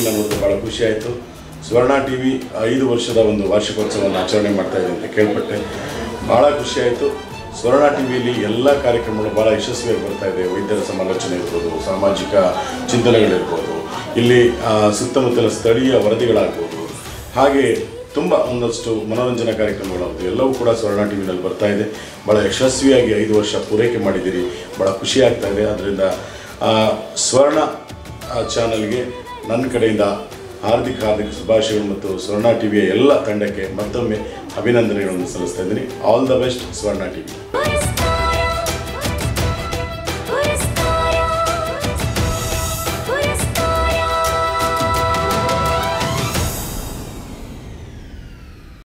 ಟಿವಿನ ನೋಡಿದ್ರೆ ಭಾಳ ಖುಷಿ ಆಯಿತು ಸ್ವರ್ಣ ಟಿ ವಿ ಐದು ವರ್ಷದ ಒಂದು ವಾರ್ಷಿಕೋತ್ಸವವನ್ನು ಆಚರಣೆ ಮಾಡ್ತಾ ಇದೆ ಅಂತ ಕೇಳ್ಪಟ್ಟೆ ಭಾಳ ಖುಷಿ ಆಯಿತು ಸ್ವರ್ಣ ಟಿ ವಿಯಲ್ಲಿ ಎಲ್ಲ ಕಾರ್ಯಕ್ರಮಗಳು ಭಾಳ ಯಶಸ್ವಿಯಾಗಿ ಬರ್ತಾ ಇದೆ ವೈದ್ಯರ ಸಮಾಲೋಚನೆ ಇರ್ಬೋದು ಸಾಮಾಜಿಕ ಚಿಂತನೆಗಳಿರ್ಬೋದು ಇಲ್ಲಿ ಆ, ಸುತ್ತಮುತ್ತಲ ಸ್ಥಳೀಯ ವರದಿಗಳಾಗ್ಬೋದು ಹಾಗೆ ತುಂಬ ಒಂದಷ್ಟು ಮನೋರಂಜನಾ ಕಾರ್ಯಕ್ರಮಗಳಾಗ್ಬೋದು ಎಲ್ಲವೂ ಕೂಡ ಸ್ವರ್ಣ ಟಿ ವಿನಲ್ಲಿ ಬರ್ತಾ ಇದೆ ಭಾಳ ಯಶಸ್ವಿಯಾಗಿ ಐದು ವರ್ಷ ಪೂರೈಕೆ ಮಾಡಿದ್ದೀರಿ ಭಾಳ ಖುಷಿ ಆಗ್ತಾ ಇದೆ ಅದರಿಂದ ಆ, ಸ್ವರ್ಣ ಆ, ಚಾನಲ್ಗೆ ನನ್ನ ಕಡೆಯಿಂದ ಹಾರ್ದಿಕ ಹಾರ್ದಿಕ ಶುಭಾಶಯಗಳು ಮತ್ತು ಸ್ವರ್ಣ ಟಿ ವಿಯ ಎಲ್ಲ ತಂಡಕ್ಕೆ ಮತ್ತೊಮ್ಮೆ ಅಭಿನಂದನೆಗಳನ್ನು ಸಲ್ಲಿಸ್ತಾ ಇದ್ದೀನಿ all the best Swarna T V